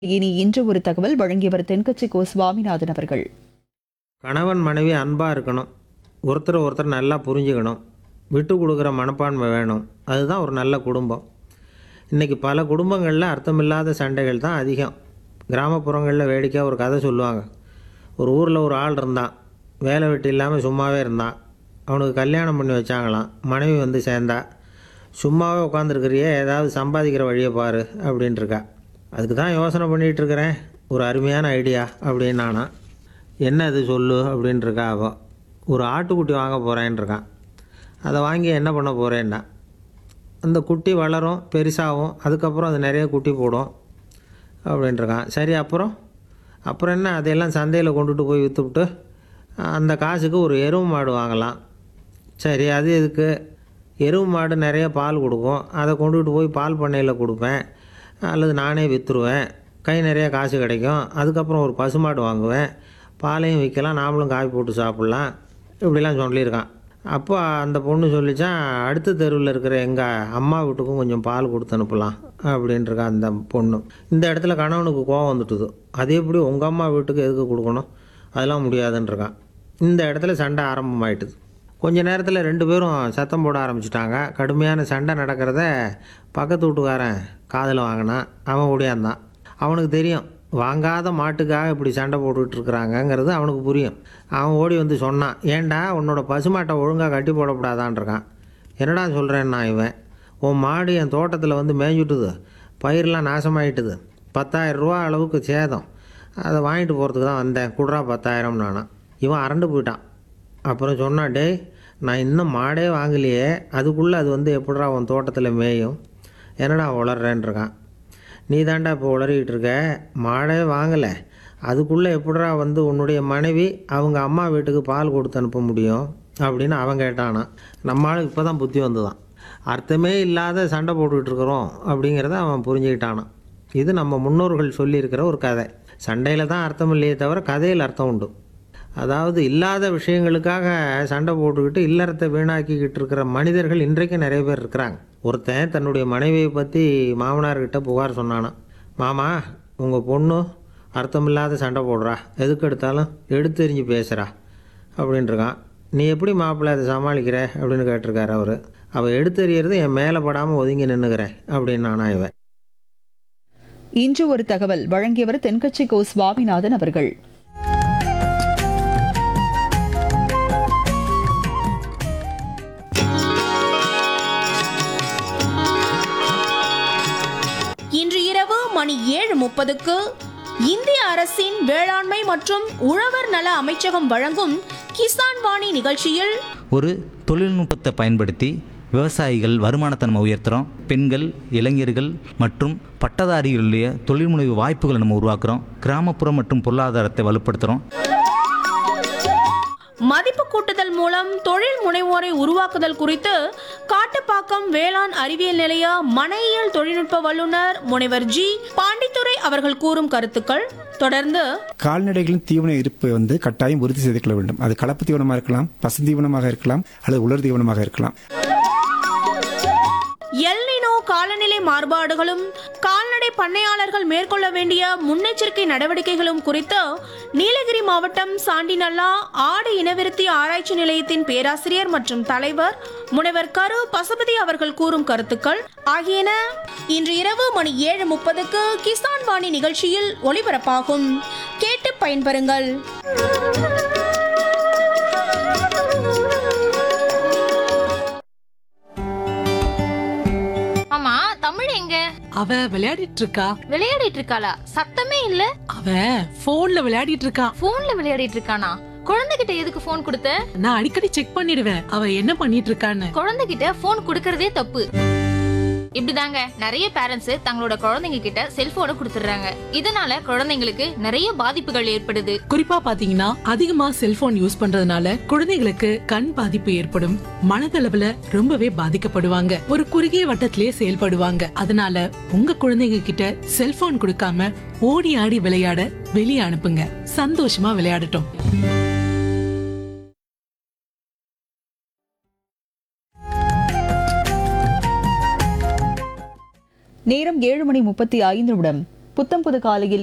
இனி இன்று ஒரு தகவல் வழங்கியவர் தென்கட்சி கோ சுவாமிநாதன் அவர்கள் கணவன் மனைவி அன்பாக இருக்கணும் ஒருத்தர் ஒருத்தர் நல்லா புரிஞ்சுக்கணும் விட்டு கொடுக்குற மனப்பான்மை வேணும் அதுதான் ஒரு நல்ல குடும்பம் இன்றைக்கி பல குடும்பங்களில் அர்த்தமில்லாத சண்டைகள் தான் அதிகம் கிராமப்புறங்களில் வேடிக்கையாக ஒரு கதை சொல்லுவாங்க ஒரு ஊரில் ஒரு ஆள் இருந்தான் வேலை வெட்டி இல்லாமல் சும்மாவே இருந்தான் அவனுக்கு கல்யாணம் பண்ணி வச்சாங்களாம் மனைவி வந்து சேர்ந்தா சும்மாவே உட்காந்துருக்கிறியே ஏதாவது சம்பாதிக்கிற வழியை பாரு அப்படின்ட்டு இருக்கா அதுக்கு தான் யோசனை பண்ணிகிட்டு இருக்கிறேன் ஒரு அருமையான ஐடியா அப்படின்னு நானா என்ன இது சொல்லு அப்படின்ட்டு இருக்கா அவ ஒரு ஆட்டுக்குட்டி வாங்க போகிறேன்னு இருக்கான் அதை வாங்கி என்ன பண்ண போகிறேன்னா அந்த குட்டி வளரும் பெருசாகும் அதுக்கப்புறம் அது நிறைய குட்டி போடும் அப்படின்ட்டு இருக்கான் சரி அப்புறம் அப்புறம் என்ன அதையெல்லாம் சந்தையில் கொண்டுட்டு போய் விற்றுவிட்டு அந்த காசுக்கு ஒரு எருவு மாடு வாங்கலாம் சரி அது எதுக்கு எருவு மாடு நிறைய பால் கொடுக்கும் அதை கொண்டுகிட்டு போய் பால் பண்ணையில் கொடுப்பேன் அல்லது நானே விற்றுருவேன் கை நிறைய காசு கிடைக்கும் அதுக்கப்புறம் ஒரு பசுமாடு வாங்குவேன் பாலையும் விற்கலாம் நாமளும் காய் போட்டு சாப்பிட்லாம் இப்படிலாம் சொல்லியிருக்கான் அப்போ அந்த பொண்ணு சொல்லிச்சான் அடுத்த தெருவில் இருக்கிற எங்கள் அம்மா வீட்டுக்கும் கொஞ்சம் பால் கொடுத்து அனுப்பலாம் அப்படின்ட்டுருக்கா அந்த பொண்ணு இந்த இடத்துல கணவனுக்கு கோவம் வந்துட்டுது அது எப்படி உங்கள் அம்மா வீட்டுக்கு எதுக்கு கொடுக்கணும் அதெல்லாம் முடியாதுன்றிருக்கான் இந்த இடத்துல சண்டை ஆரம்பமாயிட்டுது கொஞ்ச நேரத்தில் ரெண்டு பேரும் சத்தம் போட ஆரம்பிச்சிட்டாங்க கடுமையான சண்டை நடக்கிறத பக்கத்து வீட்டுக்காரன் காதில் வாங்கினான் அவன் ஓடியாந்தான் அவனுக்கு தெரியும் வாங்காத மாட்டுக்காக இப்படி சண்டை போட்டுக்கிட்டு இருக்கிறாங்கங்கிறது அவனுக்கு புரியும் அவன் ஓடி வந்து சொன்னான் ஏன்டா உன்னோட பசுமாட்டை ஒழுங்காக கட்டி போடக்கூடாதான்னு இருக்கான் என்னடா சொல்கிறேன்னா இவன் உன் மாடு என் தோட்டத்தில் வந்து மேய்ஞ்சுட்டுது பயிரெலாம் நாசமாயிட்டுது பத்தாயிரம் ரூபா அளவுக்கு சேதம் அதை வாங்கிட்டு போகிறதுக்கு தான் வந்தேன் குடுறா பத்தாயிரம் நானா இவன் அரண்டு போயிட்டான் அப்புறம் சொன்னான் டேய் நான் இன்னும் மாடே வாங்கலையே அதுக்குள்ளே அது வந்து எப்படிடா உன் தோட்டத்தில் மேயும் என்னடா உளர்றேன்னு இருக்கான் நீ தாண்டா இப்போ உளறிக்கிட்டு இருக்க மாடே வாங்கலை அதுக்குள்ளே எப்படிடா வந்து உன்னுடைய மனைவி அவங்க அம்மா வீட்டுக்கு பால் கொடுத்து அனுப்ப முடியும் அப்படின்னு அவன் கேட்டானான் நம்ம ஆளுக்கு இப்போ தான் புத்தி வந்துதான் அர்த்தமே இல்லாத சண்டை போட்டுக்கிட்டு இருக்கிறோம் அப்படிங்கிறத அவன் புரிஞ்சுக்கிட்டானான் இது நம்ம முன்னோர்கள் சொல்லியிருக்கிற ஒரு கதை சண்டையில் தான் அர்த்தம் இல்லையே தவிர கதையில் அர்த்தம் உண்டு அதாவது இல்லாத விஷயங்களுக்காக சண்டை போட்டுக்கிட்டு இல்லறத்தை வீணாக்கிக்கிட்டு இருக்கிற மனிதர்கள் இன்றைக்கும் நிறைய பேர் இருக்கிறாங்க ஒருத்தன் தன்னுடைய மனைவியை பற்றி மாமனார்கிட்ட புகார் சொன்னானான் மாமா உங்கள் பொண்ணு அர்த்தமில்லாத சண்டை போடுறா எதுக்கு எடுத்தாலும் எடுத்தெறிஞ்சு பேசுகிறா அப்படின்ட்டுருக்கான் நீ எப்படி மாப்பிள்ளை அதை சமாளிக்கிற அப்படின்னு கேட்டிருக்காரு அவர் அவள் எடுத்தெறியறது என் மேலே படாமல் ஒதுங்கி நின்றுக்கிறேன் அப்படின்னு நானா இவன் இன்று ஒரு தகவல் வழங்கியவர் தென்கட்சி கோ சுவாமிநாதன் அவர்கள் இன்று இரவு மணி ஏழு முப்பதுக்கு இந்திய அரசின் வேளாண்மை மற்றும் உழவர் நல அமைச்சகம் வழங்கும் கிசான் வாணி நிகழ்ச்சியில் ஒரு தொழில்நுட்பத்தை பயன்படுத்தி விவசாயிகள் வருமானத்தை நம்ம உயர்த்துறோம் பெண்கள் இளைஞர்கள் மற்றும் பட்டதாரிகளுடைய தொழில்முனைவு வாய்ப்புகளை நம்ம உருவாக்குறோம் கிராமப்புறம் மற்றும் பொருளாதாரத்தை வலுப்படுத்துகிறோம் மதிப்பு கூட்டுதல் மூலம் தொழில் முனைவோரை உருவாக்குதல் குறித்து காட்டுப்பாக்கம் வேளாண் அறிவியல் நிலைய மனையியல் தொழில்நுட்ப வல்லுநர் முனைவர் ஜி பாண்டித்துரை அவர்கள் கூறும் கருத்துக்கள் தொடர்ந்து கால்நடைகளின் தீவன இருப்பு வந்து கட்டாயம் உறுதி செய்து கொள்ள வேண்டும் அது கலப்பு தீவனமாக இருக்கலாம் பசுந்தீவனமாக இருக்கலாம் அல்லது உலர் தீவனமாக இருக்கலாம் எல்னினோ காலநிலை மாறுபாடுகளும் கால்நடை பண்ணையாளர்கள் மேற்கொள்ள வேண்டிய முன்னெச்சரிக்கை நடவடிக்கைகளும் குறித்து நீலகிரி மாவட்டம் சாண்டிநல்லா ஆடு இனவிருத்தி ஆராய்ச்சி நிலையத்தின் பேராசிரியர் மற்றும் தலைவர் முனைவர் கரு பசுபதி அவர்கள் கூறும் கருத்துக்கள் ஆகியன இன்று இரவு மணி ஏழு முப்பதுக்கு கிசான் வாணி நிகழ்ச்சியில் ஒளிபரப்பாகும் கேட்டு பயன்பெறுங்கள் ஆமா தமிழ் எங்க அவ விளையாடிட்டு இருக்கா விளையாடிட்டு இருக்காளா சத்தமே இல்ல அவ போன்ல விளையாடிட்டு இருக்கா போன்ல விளையாடிட்டு இருக்கானா குழந்தைகிட்ட எதுக்கு போன் கொடுத்த நான் அடிக்கடி செக் பண்ணிடுவேன் அவ என்ன பண்ணிட்டு இருக்கான்னு குழந்தைகிட்ட போன் கொடுக்கறதே தப்பு இப்படிதாங்க நிறைய பேரண்ட்ஸ் தங்களோட குழந்தைங்க கிட்ட செல்போனை கொடுத்துடுறாங்க இதனால குழந்தைங்களுக்கு நிறைய பாதிப்புகள் ஏற்படுது குறிப்பா பாத்தீங்கன்னா அதிகமா செல்போன் யூஸ் பண்றதுனால குழந்தைகளுக்கு கண் பாதிப்பு ஏற்படும் மனதளவுல ரொம்பவே பாதிக்கப்படுவாங்க ஒரு குறுகிய வட்டத்திலேயே செயல்படுவாங்க அதனால உங்க குழந்தைங்க கிட்ட செல்போன் கொடுக்காம ஓடி ஆடி விளையாட வெளியே அனுப்புங்க சந்தோஷமா விளையாடட்டும் நேரம் ஏழு மணி முப்பத்தி ஐந்து நிமிடம் புத்தம் புது காலையில்